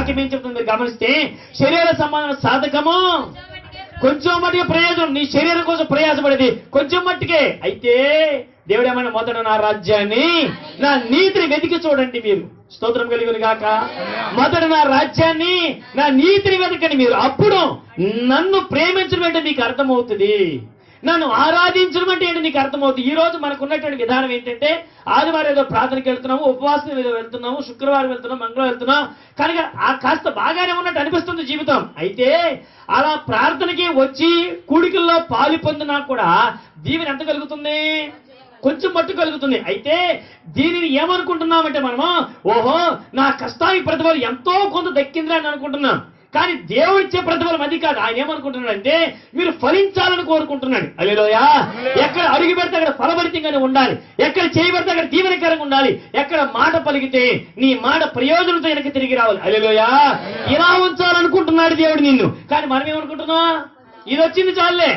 వాక్యం ఏం చెప్తుంది మీరు గమనిస్తే శరీర సంబంధం సాధకము కొంచెం మట్టుగా ప్రయోజనం నీ శరీరం కోసం ప్రయాసపడేది కొంచెం మట్టుకే అయితే దేవుడు ఏమైనా మొదట నా రాజ్యాన్ని నా నీతిని వెతికి చూడండి మీరు స్తోత్రం కలిగిన గాక మొదట నా రాజ్యాన్ని నా నీతిని వెతకండి మీరు అప్పుడు నన్ను ప్రేమించడం అంటే మీకు అర్థమవుతుంది నన్ను ఆరాధించడం అంటే ఏంటి నీకు అర్థమవుతుంది ఈ రోజు మనకు ఉన్నటువంటి విధానం ఏంటంటే ఆదివారం ఏదో ప్రార్థనకి వెళ్తున్నాము ఉపవాసం ఏదో వెళ్తున్నాము శుక్రవారం వెళ్తున్నాం మంగళవారం వెళ్తున్నాం కనుక ఆ కాస్త బాగానే ఉన్నట్టు అనిపిస్తుంది జీవితం అయితే అలా ప్రార్థనకి వచ్చి కూడికల్లో పాలు పొందినా కూడా దీవెన ఎంత కలుగుతుంది కొంచెం మట్టు కలుగుతుంది అయితే దీనిని ఏమనుకుంటున్నామంటే మనము ఓహో నా కష్టానికి ప్రతిఫలం ఎంతో కొంత దక్కిందిరా అని అనుకుంటున్నాం కానీ దేవుడు ఇచ్చే ప్రతిఫలం అది కాదు ఆయన ఏమనుకుంటున్నాడంటే మీరు ఫలించాలని కోరుకుంటున్నాడు అల్లేలోయా ఎక్కడ అడుగు పెడితే అక్కడ ఫలభరితంగానే ఉండాలి ఎక్కడ చేయబడితే అక్కడ దీవెనకరంగా ఉండాలి ఎక్కడ మాట పలికితే నీ మాట ప్రయోజనంతో వెనక్కి తిరిగి రావాలి అల్లేలోయా ఇలా ఉంచాలనుకుంటున్నాడు దేవుడు నిన్ను కానీ మనం ఏమనుకుంటున్నాం ఇది వచ్చింది చాలే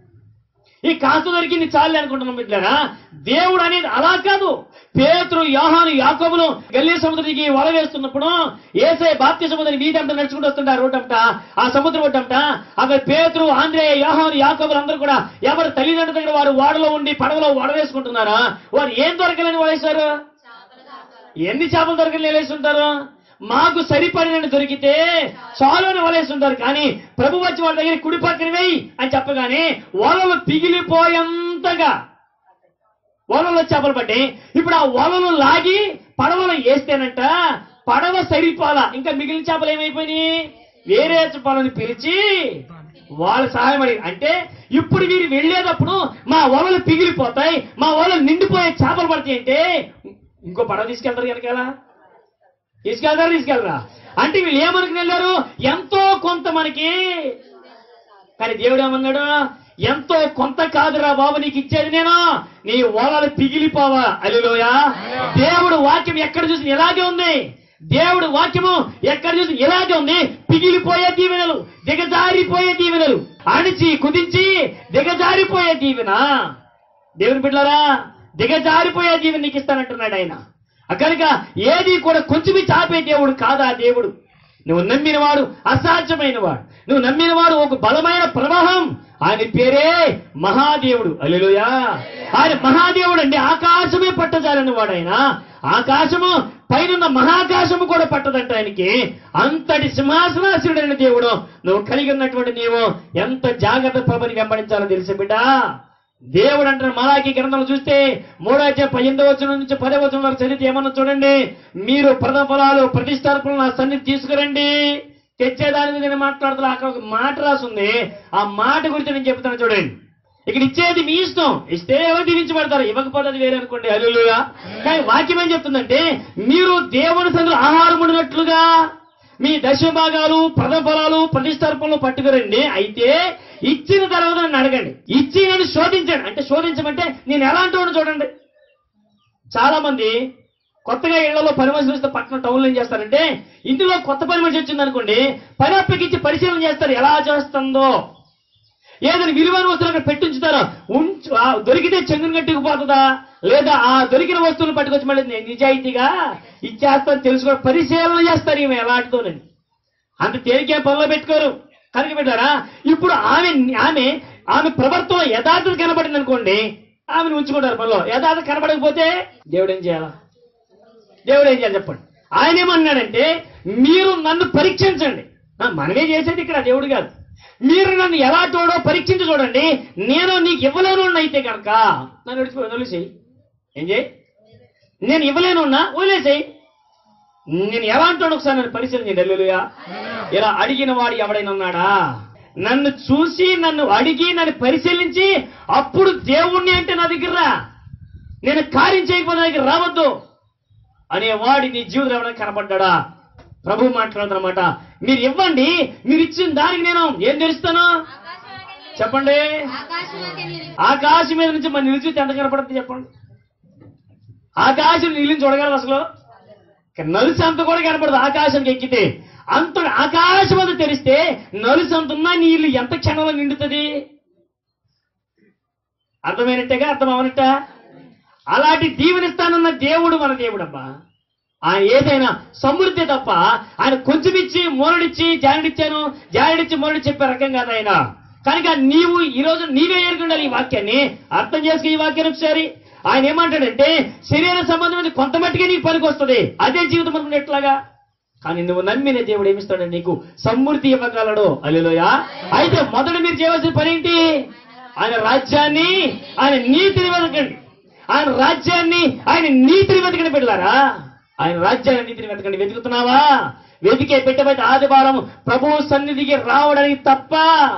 ఈ కాస్త దొరికింది చాలే అనుకుంటున్నాం బిడ్డారా దేవుడు అనేది అలా కాదు పేతురు యాహాను యాకోబులు గల్లీ సముద్రానికి వల వేస్తున్నప్పుడు ఏసే బాప్తి సముద్రం వీధి అంతా నడుచుకుంటూ వస్తుంటా రోడ్ అంట ఆ సముద్రం ఒడ్డంట అక్కడ పేతురు ఆంధ్రేయ యాహాను యాకోబులు అందరూ కూడా ఎవరు తల్లిదండ్రుల దగ్గర వారు వాడలో ఉండి పడవలో వడ వేసుకుంటున్నారా వారు ఏం దొరకలేని వడేశారు ఎన్ని చేపలు దొరకని వలేస్తుంటారు మాకు సరిపడినని దొరికితే చాలు అని వలేస్తుంటారు కానీ ప్రభు వచ్చి వాళ్ళ దగ్గర కుడి పక్కన వేయి అని చెప్పగానే వలలు పిగిలిపోయేంతగా వలలో చేపలు పడ్డాయి ఇప్పుడు ఆ వలలు లాగి పడవలో వేస్తేనంట పడవ సరిపోలా ఇంకా మిగిలిన చేపలు ఏమైపోయినాయి వేరే చేపలను పిలిచి వాళ్ళ సహాయం అడిగి అంటే ఇప్పుడు వీరు వెళ్ళేటప్పుడు మా వలలు పిగిలిపోతాయి మా వలలు నిండిపోయే చేపలు పడతాయి అంటే ఇంకో పడవ తీసుకెళ్తారు కనుక తీసుకెళ్తారా తీసుకెళ్ళరా అంటే వీళ్ళు ఏమనుకుని వెళ్ళారు ఎంతో కొంత మనకి కానీ దేవుడు ఏమన్నాడు ఎంతో కొంత కాదురా బాబు నీకు ఇచ్చేది నేను నీ ఓలలు పిగిలిపోవా అలిలోయా దేవుడు వాక్యం ఎక్కడ చూసి ఇలాగే ఉంది దేవుడు వాక్యము ఎక్కడ చూసి ఇలాగే ఉంది పిగిలిపోయే దీవెనలు దిగజారిపోయే దీవెనలు అణిచి కుదించి దిగజారిపోయే దీవెన దేవుని బిడ్డలారా దిగజారిపోయే దీవెన నీకు ఇస్తానంటున్నాడు ఆయన కనుక ఏది కూడా కొంచెం చాపే దేవుడు కాదా దేవుడు నువ్వు నమ్మినవాడు అసాధ్యమైన వాడు నువ్వు నమ్మినవాడు ఒక బలమైన ప్రవాహం ఆయన పేరే మహాదేవుడు అల్లెలుయా ఆయన మహాదేవుడు అండి ఆకాశమే పట్టజాలని వాడు ఆయన ఆకాశము పైన మహాకాశము కూడా పట్టదంట ఆయనకి అంతటి సింహాసనాసుడైన దేవుడు నువ్వు కలిగి ఉన్నటువంటి నీవు ఎంత జాగ్రత్త ప్రభని వెంబడించాలో తెలిసి బిడ్డా దేవుడు అంటారు మలాకి గ్రంథం చూస్తే మూడో అధ్యాయం పద్దెనిమిదో వచనం నుంచి పదో వచనం వరకు చదివితే ఏమన్నా చూడండి మీరు ప్రథమ ఫలాలు ప్రతిష్టార్పణలు నా సన్నిధి తీసుకురండి తెచ్చేదాని మీద నేను మాట్లాడుతున్నా అక్కడ ఒక మాట రాసింది ఆ మాట గురించి నేను చెప్తాను చూడండి ఇక్కడ ఇచ్చేది మీ ఇష్టం ఇస్తే ఎవరు దీవించబడతారు ఇవ్వకపోతే అది వేరే అనుకోండి అల్లుగా కానీ వాక్యం ఏం చెప్తుందంటే మీరు దేవుని సందులో ఆహారం ఉండినట్లుగా మీ దశ భాగాలు ప్రథమ ఫలాలు ప్రతిష్టార్పణలు పట్టుకురండి అయితే ఇచ్చిన తర్వాత నన్ను అడగండి ఇచ్చి నన్ను శోధించండి అంటే శోధించమంటే నేను ఎలాంటి వాడు చూడండి చాలా మంది కొత్తగా ఇళ్లలో పని మనిషి వస్తే పట్టణ టౌన్లో ఏం చేస్తారంటే ఇందులో కొత్త పని మనిషి వచ్చింది అనుకోండి పని అప్పగించి పరిశీలన చేస్తారు ఎలా చేస్తుందో ఏదైనా విలువైన వస్తువులు అక్కడ పెట్టించుతారో ఉంచు ఆ దొరికితే చెంగుని కట్టుకుపోతుందా లేదా ఆ దొరికిన వస్తువులు పట్టుకొచ్చి మళ్ళీ నేను నిజాయితీగా ఇచ్చేస్తాను తెలుసుకో పరిశీలన చేస్తారు ఈమె ఎలాంటితోనని అంత తేలికే పనిలో పెట్టుకోరు కనుక పెట్టారా ఇప్పుడు ఆమె ఆమె ఆమె ప్రవర్తన యథార్థత కనబడింది అనుకోండి ఆమెను ఉంచుకుంటారు పనిలో యథార్థత కనబడకపోతే దేవుడు ఏం చేయాలా దేవుడు ఏం చేయాలి చెప్పండి ఆయన ఏమన్నాడంటే మీరు నన్ను పరీక్షించండి ఆ, మనమే చేసేది ఇక్కడ దేవుడు కాదు మీరు నన్ను ఎలా చూడో పరీక్షించి చూడండి నేను నీకు ఇవ్వలేను అయితే కనుక నన్ను విడిచిపోయి వదిలేసేయి ఏం చేయి నేను ఇవ్వలేను ఉన్నా వదిలేసేయి నేను ఎలా అంటాను ఒకసారి నన్ను పరిశీలన చేయండి హల్లెలూయా. ఇలా అడిగిన వాడు ఎవడైనా ఉన్నాడా నన్ను చూసి నన్ను అడిగి నన్ను పరిశీలించి అప్పుడు దేవుణ్ణి అంటే నా దగ్గర రా. నేను కార్యం చేయకపోతే నా దగ్గర రావద్దు అనేవాడి నీ జీవితంలో ఎవరైనా కనపడ్డా ప్రభు మాట్లాడుతున్నమాట మీరు ఇవ్వండి మీరు ఇచ్చిన దానికి నేను ఏం తెలుస్తాను చెప్పండి ఆకాశం మీద నుంచి మన నిలిచి ఎంత కనపడుతుంది చెప్పండి ఆకాశం నీళ్ళని చూడగలరు అసలు నలుసు అంత కూడా కనపడదు ఆకాశానికి ఎక్కితే అంత ఆకాశం అంతా తెరిస్తే నలుసు అంత ఉన్నా నీళ్ళు ఎంత క్షణంలో నిండుతుంది అర్థమైనట్టేగా అర్థం అవనట్ట అలాంటి దీవెనిస్తానన్న దేవుడు మన దేవుడు అబ్బా ఆయన ఏదైనా సమృద్ధి తప్ప ఆయన కొంచెం ఇచ్చి మూలడిచ్చి జానుడిచ్చాను జానుడిచ్చి మూలడి చెప్పే రకం కాదు ఆయన కనుక నీవు ఈ రోజు నీవే ఎరుగుండాలి ఈ వాక్యాన్ని అర్థం చేసుకు ఈ వాక్యాన్ని ఒకసారి ఆయన ఏమంటాడంటే శరీర సంబంధమైన కొంత మట్టుకే నీకు పనికి వస్తుంది అదే జీవితం అనుకుని ఎట్లాగా కానీ నువ్వు నమ్మిన దేవుడు ఏమిస్తాడు నీకు సమృద్ధి ఇవ్వగలడు అల్లులోయ అయితే మొదట మీరు చేయవలసిన పని ఏంటి ఆయన రాజ్యాన్ని ఆయన నీతిని వెతకండి ఆయన రాజ్యాన్ని ఆయన నీతిని వెతకండి పెట్టారా ఆయన రాజ్యాన్ని నీతిని వెతకండి వెతుకుతున్నావా వెతికే పెట్టబట్టి ఆదివారం ప్రభు సన్నిధికి రావడానికి తప్ప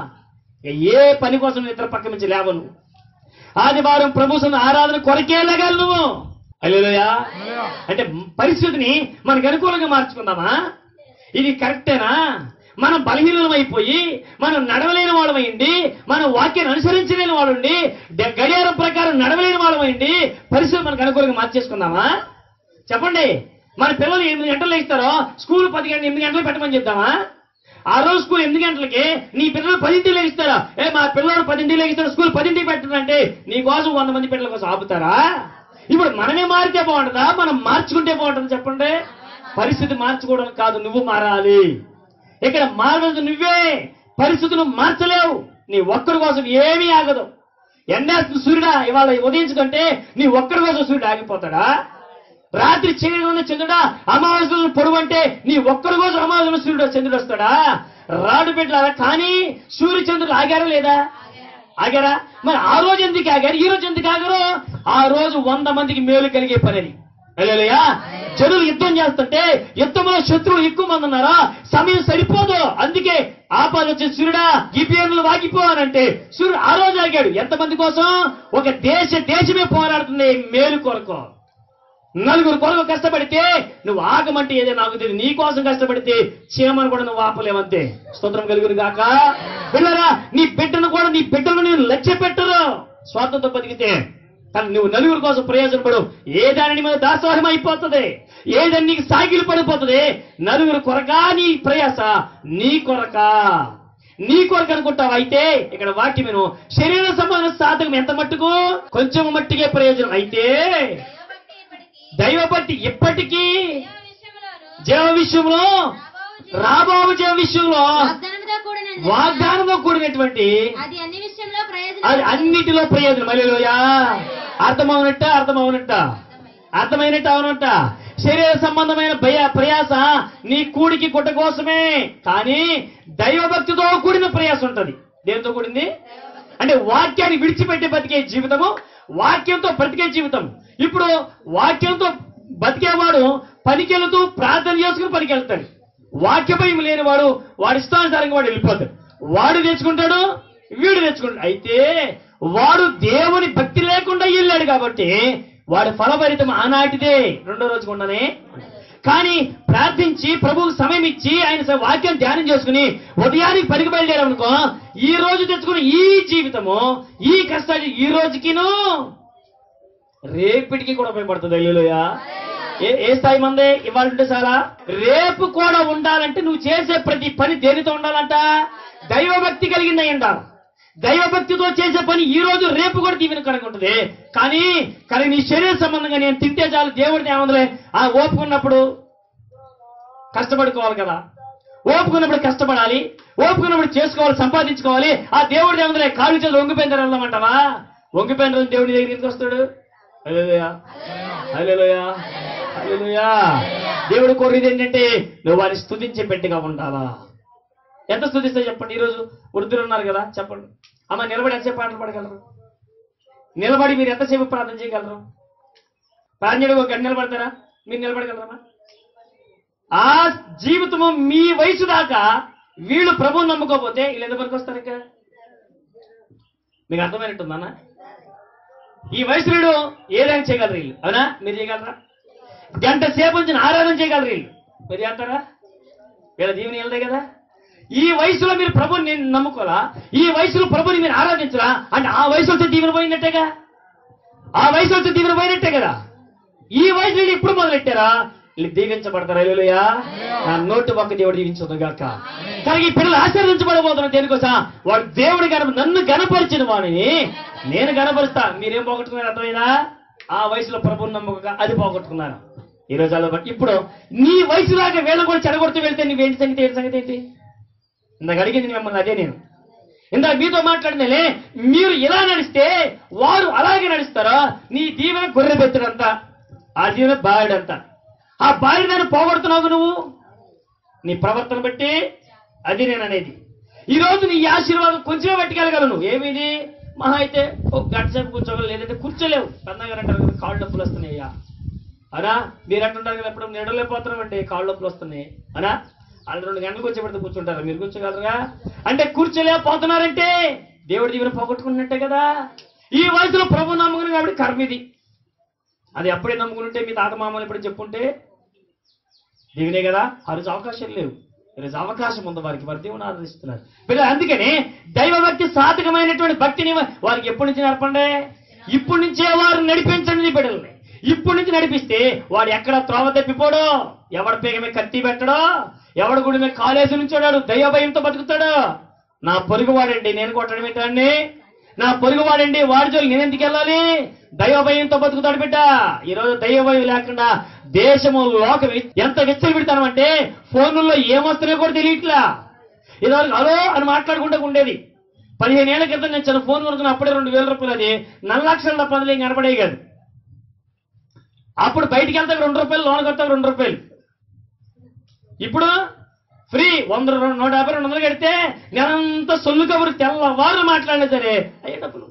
ఇక ఏ పని కోసం ఇతర పక్క నుంచి లేవను ఆదివారం ప్రభు సన్నిధి ఆరాధన కొరకే లేగాలి నువ్వు అల్లేలోయా అంటే పరిస్థితిని మనకు అనుకూలంగా మార్చుకుందామా ఇది కరెక్టేనా మనం బలహీనమైపోయి మనం నడవలేని వాళ్ళమైంది మనం వాక్యాన్ని అనుసరించలేని వాళ్ళండి ద- గడియారం ప్రకారం నడవలేని వాళ్ళమైంది పరిస్థితి మనకు అనుకూలంగా మార్చేసుకుందామా చెప్పండి మన పిల్లలు ఎనిమిది గంటలు ఇస్తారో స్కూల్ పది గంటలు ఎనిమిది గంటలు పెట్టమని చెప్తామా ఆ రోజు స్కూల్ ఎనిమిది గంటలకి నీ పిల్లలు పదింటికి లేగిస్తారా ఏ మా పిల్లలు పదింటికి లేగిస్తారు స్కూల్ పదింటికి పెట్టారంటే నీ కోసం వంద మంది పిల్లల కోసం ఆపుతారా ఇప్పుడు మనమే మారితే బాగుంటుందా మనం మార్చుకుంటే బాగుంటుంది చెప్పండి పరిస్థితి మార్చుకోవడం కాదు నువ్వు మారాలి ఇక్కడ మారదు నువ్వే పరిస్థితులు మార్చలేవు నీ ఒక్కడి కోసం ఏమీ ఆగదు ఎండేస్తుంది సూర్యుడా ఇవాళ ఉదయించుకుంటే నీ ఒక్కడి కోసం సూర్యుడు ఆగిపోతాడా రాత్రి చీకటి చంద్రుడా అమావాస్య పొడుగు అంటే నీ ఒక్కడి కోసం అమావాస్య సూర్యుడు చంద్రుడు వస్తాడా రాడు పెట్టారా కానీ సూర్య చంద్రుడు ఆగారా లేదా ఆగారా మరి ఆ రోజు ఎందుకు ఆగారు ఈ రోజు ఎందుకు ఆగారు ఆ రోజు వంద మందికి మేలు కలిగే పని అది అల్లెలుయా జనులు యుద్ధం చేస్తుంటే యుద్ధంలో శత్రువులు ఎక్కువ మంది ఉన్నారా సమయం సరిపోదు అందుకే ఆపాది వచ్చే సూర్యుడా గిబియన్లు వాగిపో అని అంటే సూర్యుడు ఆ రోజు ఆగాడు ఎంతమంది కోసం ఒక దేశ దేశమే పోరాడుతుంది మేలు కొరకు నలుగురు కొరకు కష్టపడితే నువ్వు ఆగమంటే ఏదో నాకు తెలియదు నీ కోసం కష్టపడితే చీమను కూడా నువ్వు ఆపలేవంతే స్తోత్రం కలుగురు గాక పిల్లరా నీ బిడ్డను కూడా నీ బిడ్డను నేను లక్ష్య పెట్టరు స్వార్థంతో బతికితే కానీ నువ్వు నలుగురు కోసం ప్రయోజనపడు ఏ దాని మీద దాసోహం అయిపోతుంది ఏదని నీకు సాగిలు పడిపోతుంది నలుగురు కొరకా నీ ప్రయాస నీ కొరకా నీ కొరకు అనుకుంటావు అయితే ఇక్కడ వాక్యమేను శరీర సంబంధ సాధకం ఎంత మట్టుకు కొంచెం మట్టికే ప్రయోజనం అయితే దైవభక్తి ఇప్పటికీ దైవభక్తి ఎప్పటికీ దేవ జీవ విషయములోను విషయంలో రాబోవు రాబోవు జీవ విషయంలో వాగ్దానముతో కూడిన వాగ్దానంతో కూడినటువంటి అది అన్ని విషయంలో అది ప్రయోజనం అన్నిటిలో ప్రయోజనం మళ్ళీలోయా అర్థమవునట్ట అర్థమవునట్ట అర్థమైనట్టు అవునట్ట శరీర సంబంధమైన భయ ప్రయాస నీ కూడికి గుట్ట కోసమే కానీ దైవభక్తితో కూడిన ప్రయాస ఉంటది దేనితో కూడింది అంటే వాక్యాన్ని విడిచిపెట్టి బతికే జీవితము వాక్యంతో బ్రతికే జీవితం ఇప్పుడు వాక్యంతో బతికేవాడు పనికెళ్తూ ప్రార్థన చేసుకుని పనికెళ్తాడు వాక్య భయం లేనివాడు వాడి ఇష్టానుసారంగా వాడు వెళ్ళిపోతాడు వాడు తెచ్చుకుంటాడు వీడు తెచ్చుకుంటాడు అయితే వాడు దేవుని భక్తి లేకుండా వెళ్ళాడు కాబట్టి వాడి ఫలభరితం ఆనాటిదే రెండో రోజు ఉండనే కానీ ప్రార్థించి ప్రభువుకు సమయం ఇచ్చి ఆయన స- వాక్యం ధ్యానం చేసుకుని ఉదయానికి పనికి బయలుదేరాం అనుకో ఈ రోజు తెచ్చుకున్న ఈ జీవితము ఈ కష్టాలు ఈ రోజుకిను రేపటికి కూడా ఉపయోగపడుతుంది అయ్యోలోయ ఏ ఏ స్థాయి మంది ఇవాళ ఉంటే చాలా రేపు కూడా ఉండాలంటే నువ్వు చేసే ప్రతి పని దేనితో ఉండాలంట దైవభక్తి కలిగింది అయి ఉండాలి దైవభక్తితో చేసే పని ఈ రోజు రేపు కూడా దీవెన కనుక ఉంటుంది కానీ కానీ నీ శరీర సంబంధంగా నేను తింటే చాలు దేవుడిని ఏమందలే ఆ ఓపుకున్నప్పుడు కష్టపడుకోవాలి కదా ఓపుకున్నప్పుడు కష్టపడాలి ఓపుకున్నప్పుడు చేసుకోవాలి సంపాదించుకోవాలి ఆ దేవుడి దేవుడే కాళ్ళు చేతులు వంగిపోయిన వెళ్దామంటావా వంగిపోయిన రోజు దేవుడి దగ్గరికి ఎందుకు వస్తాడు హల్లెలూయా హల్లెలూయా హల్లెలూయా దేవుడు కోరేది ఏంటంటే నువ్వు వారిని స్తుతించే పెట్టిగా ఉండాలా ఎంత స్తుతిస్తే చెప్పండి ఈరోజు వృద్ధులు ఉన్నారు కదా చెప్పండి అమ్మ నిలబడి ఎంతసేపు పాటలు పాడగలరు నిలబడి మీరు ఎంతసేపు ప్రార్థన చేయగలరు ప్రార్థన ఒక గంట నిలబడతారా మీరు నిలబడగలరా ఆ జీవితము మీ వయసు దాకా వీళ్ళు ప్రభువు నమ్ముకోకపోతే వీళ్ళు ఎంత పనికి వస్తారు ఇంకా మీకు అర్థమైనట్టుందన్నా ఈ వయసు వీడు ఏదైనా చేయగలరు వీళ్ళు అవునా మీరు చేయగలరా గంట సేపు నుంచి ఆరాధన చేయగలరు వీళ్ళు మీరు చేస్తారా వీళ్ళ దీవెని వెళ్తాయి కదా ఈ వయసులో మీరు ప్రభుని నేను నమ్ముకోరా ఈ వయసులో ప్రభుని మీరు ఆరాధించరా అంటే ఆ వయసు వచ్చే దీవెన పోయినట్టేగా ఆ వయసు వచ్చే దీవెన పోయినట్టే కదా ఈ వయసు వీళ్ళు ఇప్పుడు మొదలెట్టారా వీళ్ళు దీవించబడతారు అయ్యా నా నోటి ఒక్క దేవుడు దీవించదు గాక కానీ ఈ పిల్లలు ఆశీర్వదించబడబోతున్న దేనికోసం వాడు దేవుడి గన నన్ను గనపరిచిన వాడిని నేను గనపరుస్తా మీరేం పోగొట్టుకున్నారు అర్థమైనా ఆ వయసులో ప్రభుని నమ్మక అది పోగొట్టుకున్నారు ఈ రోజు అలా ఇప్పుడు నీ వయసు దాకా వీళ్ళని కూడా చెడగొడుతూ వెళ్తే నీవేంటి సంగతి ఏంటి సంగతి ఏంటి ఇందాక అడిగింది మిమ్మల్ని అదే నేను ఇందాక మీతో మాట్లాడినలే మీరు ఇలా నడిస్తే వారు అలాగే నడుస్తారా నీ దీవెన గొర్రె బెత్తుడంతా ఆ దీవెన బాయుడంతా ఆ బాయుడు దాన్ని పోగొడుతున్నావు నువ్వు నీ ప్రవర్తన బట్టి అది నేను అనేది ఈ రోజు నీ ఆశీర్వాదం కొంచెమే పట్టుకెళ్ళగలను ఏమిది మహా అయితే ఒక గంట సేపు కూర్చోగలరు లేదంటే కూర్చోలేవు పెద్దగారు అంటారు కదా కాళ్ళు నొప్పులు వస్తున్నాయ్యా అనా మీరు అంటుంటారు కదా ఎప్పుడు నిడలేకపోతున్నామండి కాళ్ళు నొప్పులు వస్తున్నాయి అనా వాళ్ళు రెండు గంటలకు వచ్చి పెడితే కూర్చుంటారు మీరు కూర్చోగలరా అంటే కూర్చోలేకపోతున్నారంటే దేవుడి దీవెన పోగొట్టుకున్నట్టే కదా ఈ వయసులో ప్రభు నమ్ముకుని కాబట్టి కర్మ ఇది అది అప్పుడే నమ్ముకుంటే మీ తాత మామలు ఎప్పుడు చెప్పుంటే దీవెనే కదా ఆ రోజు అవకాశం లేవు ఈరోజు అవకాశం ఉంది వారికి వారి దేవుని ఆరాధిస్తున్నారు పిల్లలు అందుకని దైవభక్తి సాధకమైనటువంటి భక్తిని వారికి ఎప్పటి నుంచి నడపండి ఇప్పటి నుంచే వారు నడిపించండి నీ బిడ్డల్ని ఇప్పటి నుంచి నడిపిస్తే వాడు ఎక్కడ త్రోవ తప్పిపోడో ఎవడ పేగ మీద కత్తి పెట్టడో ఎవడ గుడి మీద కాలేజీ నుంచోడాడు దైవ భయంతో బతుకుతాడు నా పొరుగు వాడండి నేను కొట్టడం ఏంటండి నా పొరుగు వాడండి వాడి జోలి నేను ఎందుకు వెళ్ళాలి దైవ భయంతో బతుకుతాడు బిడ్డ ఈ రోజు దైవ భయం లేకుండా దేశము లోకం ఎంత విచ్చలు పెడతాను అంటే ఫోన్లలో ఏమొస్తున్నాయో కూడా తెలియట్లా ఇదివరకు హలో అని మాట్లాడుకుంటూ ఉండేది పదిహేను ఏళ్ల క్రితం నేను చిన్న ఫోన్ కొనుక్కున్న అప్పుడే రెండు వేల రూపాయలు అది నల్లక్షల పనులు ఏం కనపడే కాదు అప్పుడు బయటికి వెళ్తే రెండు రూపాయలు లోన్ కడతా రెండు రూపాయలు ఇప్పుడు ఫ్రీ వంద రెండు- నూట యాభై రెండు వందలు కడితే నేనంతా సొల్లు కబురు తెల్లవారు మాట్లాడినా సరే అయ్యే డబ్బులు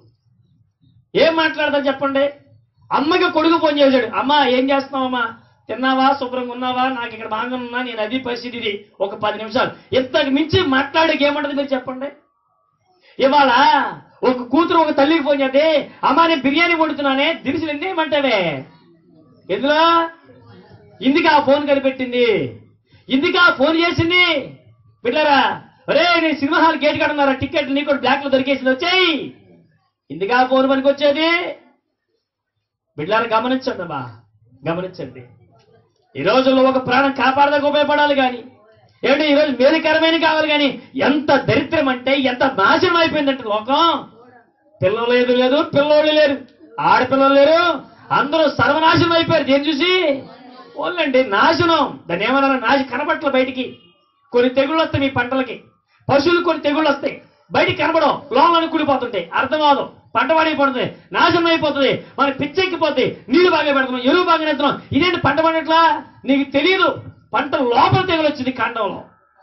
ఏం మాట్లాడతా చెప్పండి అమ్మకి కొడుకు ఫోన్ చేశాడు అమ్మా ఏం చేస్తున్నావమ్మా తిన్నావా శుభ్రంగా ఉన్నావా నాకు ఇక్కడ బాగా ఉన్నా నేను అది పరిస్థితి ఇది ఒక పది నిమిషాలు ఇంతకు మించి మాట్లాడేకి ఏమంటది మీరు చెప్పండి ఇవాళ ఒక కూతురు ఒక తల్లికి ఫోన్ చేస్తే అమ్మా నేను బిర్యానీ వండుతున్నానే దినుసులు ఎన్ని ఏమంటావే ఎందులో ఇందుకు ఆ ఫోన్ కనిపెట్టింది ఇందుకు ఆ ఫోన్ చేసింది బిడ్డరా ఒరే నేను సినిమా హాల్ గేట్ కాడ ఉన్నారా టికెట్ నీకు బ్లాక్ లో దొరికేసింది వచ్చేయి ఇందుకు ఆ ఫోన్ పనికి వచ్చేది బిడ్డలారా గమనించండి అమ్మా గమనించండి ఈ రోజుల్లో ఒక ప్రాణం కాపాడదాకా ఉపయోగపడాలి కానీ ఏమిటి ఈ రోజు మేలుకరమైన కావాలి కానీ ఎంత దరిద్రం అంటే ఎంత నాశనం అయిపోయిందంటే లోకం పిల్లలు లేదు లేదు పిల్లోళ్ళు లేరు ఆడపిల్లలు లేరు అందరూ సర్వనాశనం అయిపోయారు దేని చూసి ఓన్లండి నాశనం దాన్ని ఏమన్నా నాశనం కనబట్ల బయటికి కొన్ని తెగుళ్ళు వస్తాయి మీ పంటలకి పశువులు కొన్ని తెగుళ్ళు వస్తాయి బయటికి కనబడం లోపల కుడిపోతుంటాయి అర్థమాదం పంట పడిపోతుంది నాశనం అయిపోతుంది మన పిచ్చెక్కిపోతాయి నీళ్లు బాగా పెడుతున్నాం ఎరువు బాగా ఎత్తున్నాం ఇదేంటి పంట పడినట్లా నీకు తెలియదు పంట లోపల తెగులు వచ్చింది కాండంలో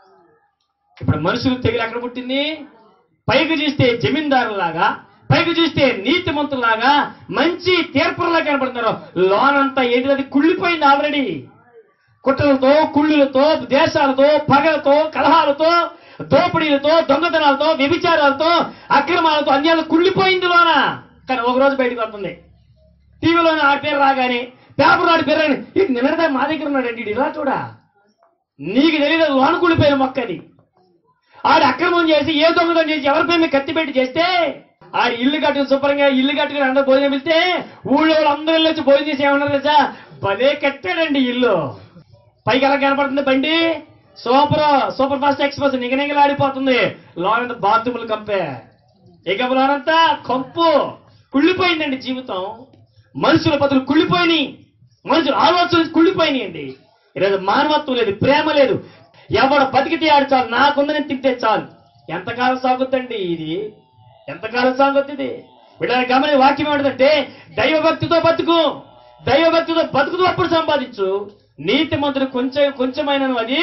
ఇప్పుడు మనుషులు తెగులు ఎక్కడ పుట్టింది పైకి చూస్తే జమీందారులాగా పైకి చూస్తే నీతిమంతులాగా మంచి తీర్పులా కనబడుతున్నారు లోనంతా ఏంటి అది కుళ్ళిపోయింది ఆల్రెడీ కుట్రలతో కుళ్ళులతో దేశాలతో పగలతో కలహాలతో దోపిడీలతో దొంగతనాలతో వ్యభిచారాలతో అక్రమాలతో అన్యాలు కుళ్ళిపోయింది లోన కానీ ఒక రోజు బయటకు వస్తుంది టీవీలోనే ఆ పేరు రాగానే పేపర్ ఆడి పేరు రాగానే ఇది నిన్నటిదా మా దగ్గర ఉన్నాడండి ఈడు ఇలా చూడా నీకు తెలియదు అది లోన కుళ్ళిపోయిన మొక్క అది ఆడు అక్రమం చేసి ఏ దొంగతనం చేసి ఎవరిపై మీద కత్తి పెట్టి చేస్తే ఆడు ఇల్లు కట్టుకుని శుభ్రంగా ఇల్లు కట్టుకుని అందరూ భోజనం ఇస్తే ఊళ్ళో వాళ్ళు అందరూ వెళ్ళి వచ్చి భోజనం చేసి ఏమన్నారు తెలుసా భలే కట్టాడండి ఇల్లు పైకి ఎలా కనపడుతుంది బండి సూపర్ సూపర్ ఫాస్ట్ ఎక్స్ప్రెస్ నిగనిగలాడిపోతుంది లోనంతా బాత్రూములు కంపే ఇక లోనంతా కంపు కుళ్ళిపోయిందండి జీవితం మనుషుల బతులు కుళ్ళిపోయినాయి మనుషుల ఆలోచనలు కుళ్ళిపోయినాయండి ఈరోజు మానవత్వం లేదు ప్రేమ లేదు ఎవడు బతికితే ఆడు చాలు నాకుందని తింటే చాలు ఎంతకాలం సాగుద్దండి ఇది ఎంతకాలం సాగుద్ది ఇది వీళ్ళని గమని వాక్యం ఏమిటంటే దైవభక్తితో బతుకు దైవభక్తితో బతుకుతూ అప్పుడు సంపాదించు నీతి మంత్రులు కొంచెం కొంచెమైన అది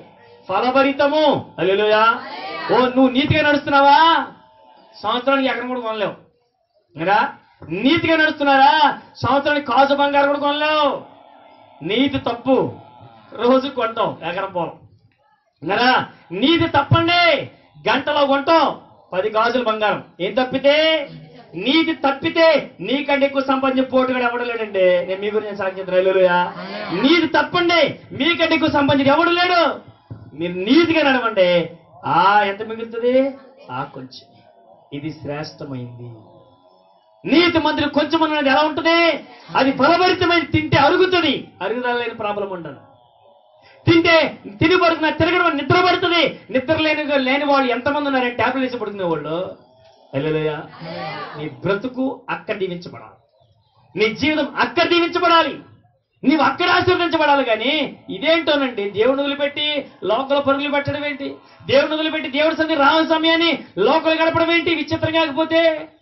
ఫలభరితము అల్లెలుయా ఓ నువ్వు నీతిగా నడుస్తున్నావా సంవత్సరానికి ఎకరం కూడా కొనలేవు కదా నీతిగా నడుస్తున్నారా సంవత్సరానికి కాజు బంగారం కూడా కొనలేవు నీతి తప్పు రోజు కొంటాం ఎకరం పొలం కదా నీతి తప్పండి గంటలో కొంటాం పది గాజులు బంగారం ఏం తప్పితే నీతి తప్పితే నీకంటే ఎక్కువ సంపాదించే పోటుగాడు ఎవడు లేడండి నేను మీ గురించి సాగించలేలుయా నీతి తప్పండి మీకంటే ఎక్కువ సంపాదించి ఎవడు లేడు మీరు నీతిగా నడవండి ఆ ఎంత మిగులుతుంది ఆ కొంచెం ఇది శ్రేష్టమైంది నీతి మంత్రి కొంచెం అన్నది ఎలా ఉంటుంది అది ఫలభరితమైన తింటే అరుగుతుంది అరుగుదల లేని ప్రాబ్లం ఉండదు తింటే తిని పడుతున్న తిరగడం నిద్ర పడుతుంది నిద్ర లేని లేని వాళ్ళు ఎంతమంది ఉన్నారంటే ట్యాబ్లెట్ వేసి పడుకునే వాళ్ళు హల్లెలూయా. నీ బ్రతుకు అక్కడ దీవించబడాలి నీ జీవితం అక్కడ దీవించబడాలి నీవు అక్కడ ఆశీర్వదించబడాలి కానీ ఇదేంటోనండి దేవుని వదిలిపెట్టి లోకల పరుగులు పెట్టడం ఏంటి దేవుని వదిలిపెట్టి దేవుడి సంది రావ సమయాన్ని లోకలు గడపడం ఏంటి విచిత్రం కాకపోతే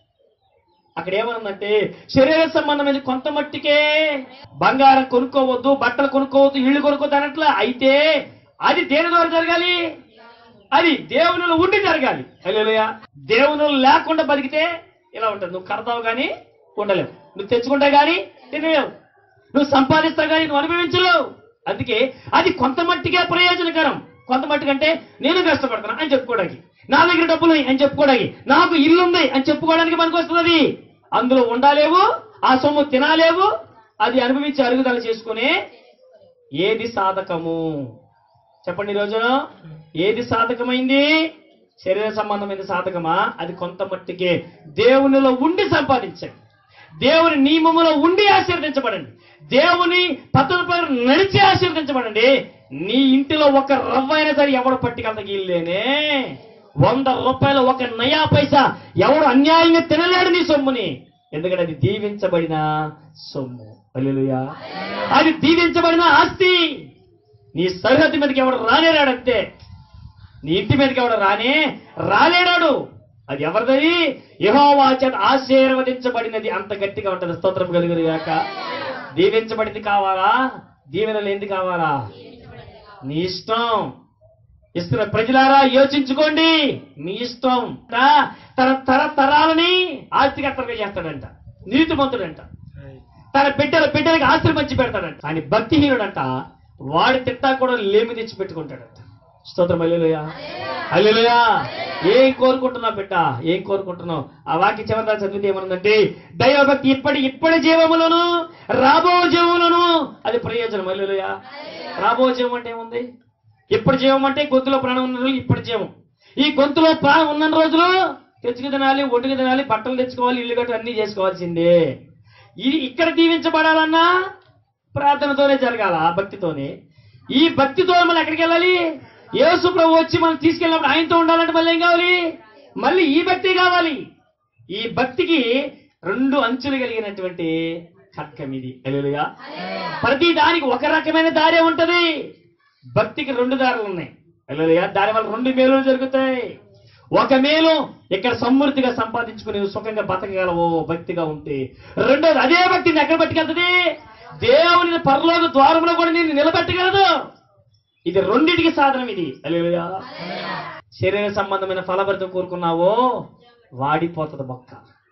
అక్కడ ఏమనుందంటే శరీర సంబంధమైన కొంత మట్టికే బంగారం కొనుక్కోవద్దు బట్టలు కొనుక్కోవద్దు ఇళ్ళు కొనుక్కోవద్దు అన్నట్ల అయితే అది దేని ద్వారా జరగాలి అది దేవునిలో ఉండి జరగాలి హల్లెలూయా దేవునిలో లేకుండా బతికితే ఇలా ఉంటుంది నువ్వు కడతావు కానీ ఉండలేవు నువ్వు తెచ్చుకుంటా కానీ తినలేవు నువ్వు సంపాదిస్తావు కానీ నువ్వు అనుభవించలేవు అందుకే అది కొంత మట్టికే ప్రయోజనకరం కొంత మట్టికంటే నేను కష్టపడతాను అని చెప్పుకోవడానికి నా దగ్గర డబ్బులు ఉన్నాయి అని చెప్పుకోవడానికి నాకు ఇల్లు ఉంది అని చెప్పుకోవడానికి మనకు వస్తున్నది అందులో ఉండాలేవు ఆ సొమ్ము తినాలేవు అది అనుభవించి అరుగుదల చేసుకునే ఏది సాధకము చెప్పండి ఈరోజు ఏది సాధకమైంది శరీర సంబంధమైన సాధకమా అది కొంత మట్టికే దేవునిలో ఉండి సంపాదించండి దేవుని నియమములో ఉండి ఆశీర్వదించబడండి దేవుని పద్ధతి ప్రకారం నడిచి ఆశీర్వదించబడండి నీ ఇంటిలో ఒక రవ్వ అయినా సరే ఎవడు పట్టుకెళ్తా ఇల్లేనే వంద రూపాయల ఒక నయా పైసా ఎవడు అన్యాయంగా తినలేడు నీ సొమ్ముని ఎందుకంటే అది దీవించబడిన సొమ్ము హల్లెలూయా అది దీవించబడిన ఆస్తి నీ సరిహద్దు మీదకి ఎవడు రానేరాడు అంతే నీ ఇంటి మీదకి ఎవడు రానే రాలేడాడు అది ఎవరిది యెహోవా చేత ఆశీర్వదించబడినది అంత గట్టిగా ఉంటది స్తోత్రం కలుగురు గాక దీవించబడింది కావాలా దీవెన లేనిది కావాలా నీ ఇష్టం ఇస్తున్న ప్రజలారా యోచించుకోండి మీ ఇష్టం తా- తన తరతరాలని ఆస్తికర్తలుగా చేస్తాడంట నీతిమంతుడంట తన బిడ్డల బిడ్డలకి ఆస్తి మంచి పెడతాడంట కానీ భక్తిహీనుడంట వాడి తిట్టా కూడా లేమి తెచ్చి పెట్టుకుంటాడంట స్తోత్రం అల్లెలుయా అల్లెలుయా ఏం కోరుకుంటున్నావు బిడ్డ ఏం కోరుకుంటున్నావు ఆ వాక్య చివరి చదివితే ఏమనుందంటే దైవభక్తి ఇప్పటి ఇప్పటి జీవములను రాబో జీవములను అది ప్రయోజనం అల్లెలుయా రాబో జీవం అంటే ఏముంది ఇప్పటి జీవం అంటే గొంతులో ప్రాణం ఉన్న రోజులు ఇప్పటి జీవం ఈ గొంతులో ప్రాణం ఉన్న రోజులు తెచ్చుకు తినాలి ఒడ్డుకు తినాలి బట్టలు తెచ్చుకోవాలి ఇల్లు కట్టు అన్ని చేసుకోవాల్సిందే ఇది ఇక్కడ దీవించబడాలన్నా ప్రార్థనతోనే జరగాల ఆ భక్తితోనే ఈ భక్తితో మనం ఎక్కడికి వెళ్ళాలి యేసు ప్రభు వచ్చి మనం తీసుకెళ్ళినప్పుడు ఆయనతో ఉండాలంటే మళ్ళీ ఏం కావాలి మళ్ళీ ఈ భక్తి కావాలి ఈ భక్తికి రెండు అంచులు కలిగినటువంటి ఖడ్గం ఇది హల్లెలూయా ప్రతి దానికి ఒక రకమైన దారే ఉంటది భక్తికి రెండు దారులు ఉన్నాయి హల్లెలూయా దాని వల్ల రెండు మేలులు జరుగుతాయి ఒక మేలు ఇక్కడ సమృద్ధిగా సంపాదించుకుని నువ్వు సుఖంగా బతకగలవు భక్తిగా ఉంటే రెండోది అదే భక్తిని ఎక్కడ పట్టుకెళ్తుంది దేవుని పరలోక ద్వారంలో కూడా నేను నిలబెట్టగలదు ఇది రెండింటికి సాధనం ఇది హల్లెలూయా శరీర సంబంధమైన ఫలభరితం కోరుకున్నావో వాడిపోతుంది మొక్క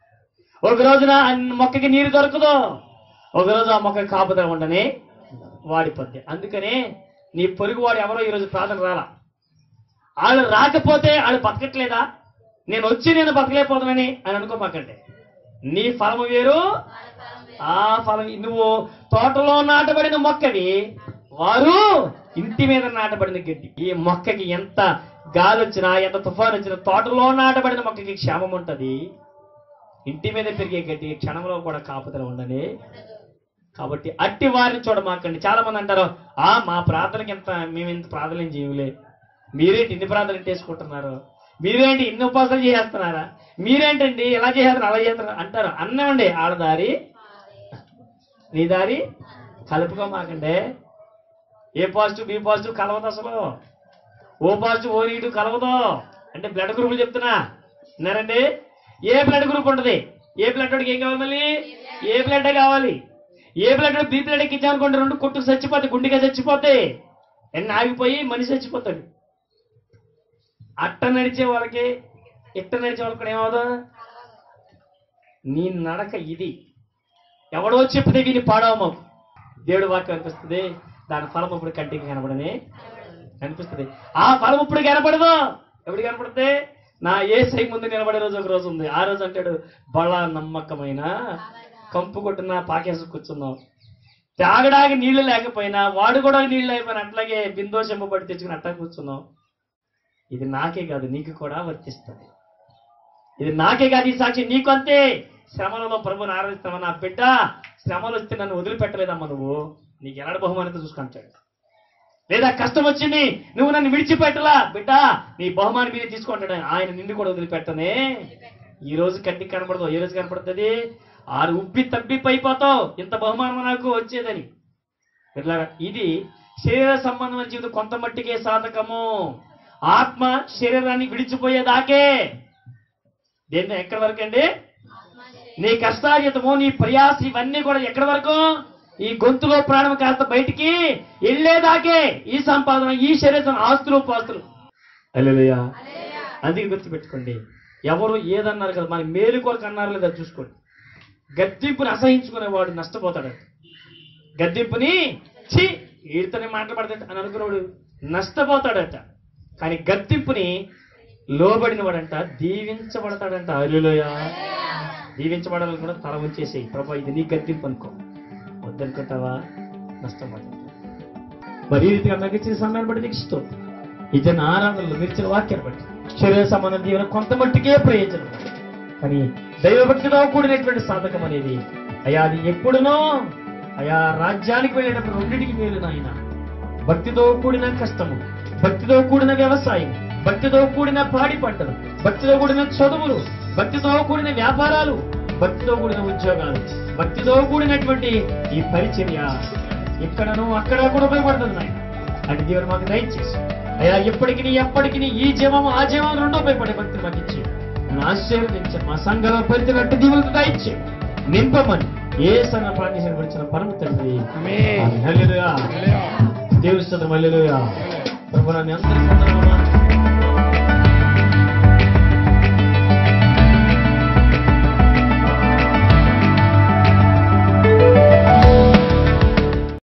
ఒక రోజున ఆ మొక్కకి నీరు దొరకదు ఒక రోజు ఆ మొక్క కాపుదల ఉండని వాడిపోద్ది అందుకనే నీ పొరుగు వాడు ఎవరో ఈరోజు ప్రార్థన రాలా వాళ్ళు రాకపోతే వాళ్ళు బతకట్లేదా నేను వచ్చి నేను బతకలేకపోతున్నానని అని అనుకోమాకండి నీ ఫలము వేరు ఆ ఫలం నువ్వు తోటలో నాటబడిన మొక్కవి వారు ఇంటి మీద నాటబడిన గడ్డి ఈ మొక్కకి ఎంత గాలి వచ్చినా ఎంత తుఫాన్ వచ్చినా తోటలో నాటబడిన మొక్కకి క్షేమం ఉంటది ఇంటి మీద పెరిగే గడ్డి క్షణంలో కూడా కాపుదల ఉండని కాబట్టి అట్టి వారిని చూడమాకండి చాలా మంది అంటారు ఆ మా ప్రార్థనకి ఎంత మేము ఇంత ప్రార్థన ఏం చేయలే మీరేంటి ఇన్ని ప్రార్థనలు చేసుకుంటున్నారు మీరేంటి ఇన్ని ఉపాసనలు చేస్తున్నారా మీరేంటండి ఎలా చేసేస్తారు అలా చేస్తున్నారు అంటారు అన్నమండి ఆడదారి నీ దారి కలుపుకోమాకండి ఏ పాజిటివ్ బి పాజిటివ్ కలవదు అసలు ఓ పాజిటివ్ ఓ నెగిటివ్ కలవదు అంటే బ్లడ్ గ్రూపులు చెప్తున్నా విన్నారండి ఏ బ్లడ్ గ్రూప్ ఉంటుంది ఏ బ్లడ్ వాడికి ఏం కావాలి మళ్ళీ ఏ బ్లడ్ కావాలి ఏ బ్లడ్ బి బ్లడ్ ఎక్కించామనుకోండి రెండు కొట్టుకు చచ్చిపోతాయి గుండెగా చచ్చిపోతాయి ఎన్ని ఆగిపోయి మనిషి చచ్చిపోతాడు అట్ట నడిచే వాళ్ళకి ఇట్ట నడిచే వాళ్ళకి కూడా ఏమవుదా నీ నడక ఇది ఎవడో చెప్తే విని పాడవు మాకు దేవుడు వాక్యం అనిపిస్తుంది దాని ఫలం ఇప్పుడు కంటికి కనబడని కనిపిస్తుంది ఆ ఫలం ఇప్పుడు కనపడదు ఎప్పుడు కనపడుతుంది నా ఏ సై ముందు నిలబడే రోజు ఒక రోజు ఉంది ఆ రోజు అంటాడు బళ నమ్మకమైన కంపు కొట్టిన పాకేసి కూర్చున్నావు తాగడానికి నీళ్లు లేకపోయినా వాడు కూడా నీళ్లు లేకపోయినా అట్లాగే బిందోషమ్మ పడి తెచ్చుకుని అట్టా కూర్చున్నావు ఇది నాకే కాదు నీకు కూడా వర్తిస్తుంది ఇది నాకే కాదు ఈ సాక్షి నీకు అంతే శ్రమలలో ప్రభుని ఆరాధిస్తావా నా బిడ్డ శ్రమలు వస్తే నన్ను వదిలిపెట్టలేదమ్మా నువ్వు నీకు ఎలాంటి బహుమానంతో చూసుకుంటాడు లేదా కష్టం వచ్చింది నువ్వు నన్ను విడిచిపెట్టలా బిడ్డ నీ బహుమానం మీద తీసుకుంటాడు ఆయన. ఆయన నిన్ను కూడా వదిలిపెట్టనే ఈ రోజు కంటికి కనపడదు ఏ రోజు కనపడుతుంది ఆరు ఉబ్బి తబ్బి పైపోతావు ఇంత బహుమానం నాకు వచ్చేదని ఇట్లా ఇది శరీర సంబంధమైన జీవితం కొంత మట్టికే సాధకము ఆత్మ శరీరాన్ని విడిచిపోయేదాకే దేంతో ఎక్కడి వరకు అండి నీ కష్టార్జితము నీ ప్రయాస ఇవన్నీ కూడా ఎక్కడి వరకు ఈ గొంతులో ప్రాణం కాస్త బయటికి వెళ్ళేదాకే ఈ సంపాదన ఈ శరీరం ఆస్తులు పాస్తులు అల్లెలుయా అందుకే గుర్తుపెట్టుకోండి ఎవరు ఏదన్నారు కదా మన మేలు కొరకు అన్నారు లేదా చూసుకోండి గద్దింపుని అసహించుకునేవాడు నష్టపోతాడు గద్దింపుని ఛీ ఈడితోనే మాట్లాడతాడు అని అనుకునేవాడు నష్టపోతాడట కానీ గద్దింపుని లోబడిన వాడంట దీవించబడతాడంట అల్లులోయ దీవించబడాలని కూడా తల ఉంచేసేయి ప్రభా ఇది నీ గద్దింపు అనుకో వద్దనుకుంటావా నష్టపోతాడు మరి ఈ రీతిగా నాకు ఇచ్చిన సమయాన్ని బట్టి నీకు ఇష్టం ఇతని ఆరాధనలు మీరు ఇచ్చిన వాక్యాన్ని బట్టి శరీర సంబంధం జీవనం కొంత మట్టికే ప్రయోజనం కానీ దైవభక్తితో కూడినటువంటి సాధకం అనేది అయా అది ఎప్పుడునో అయా రాజ్యానికి వెళ్ళేటప్పుడు రెండింటికి మేలు నాయన భక్తితో కూడిన కష్టము భక్తితో కూడిన వ్యవసాయం భక్తితో కూడిన పాడి పంటలు భక్తితో కూడిన చదువులు భక్తితో కూడిన వ్యాపారాలు భక్తితో కూడిన ఉద్యోగాలు భక్తితో కూడినటువంటి ఈ పరిచర్య ఇక్కడను అక్కడ కూడా ఉపయోగపడుతుంది నాయన అటు దేవుడు మాకు దయచేసి అయ్యా ఎప్పటికి ఎప్పటికి ఈ జీవం ఆ జీవం రెండో ఉపయోగపడే భక్తి మాకు ఇచ్చి నన్ను ఆశీర్వదించండి మా సంఘంలో పరిచినట్టు దీవులకు దయచి నింపమని ఏ సంఘ ప్రాణేశ్వరం గురించిన పరమ తండ్రి ఆమేన్. హల్లెలూయా. దేవుని స్తోత్రం హల్లెలూయా ప్రభు నన్ను అందరికీ వందనాలు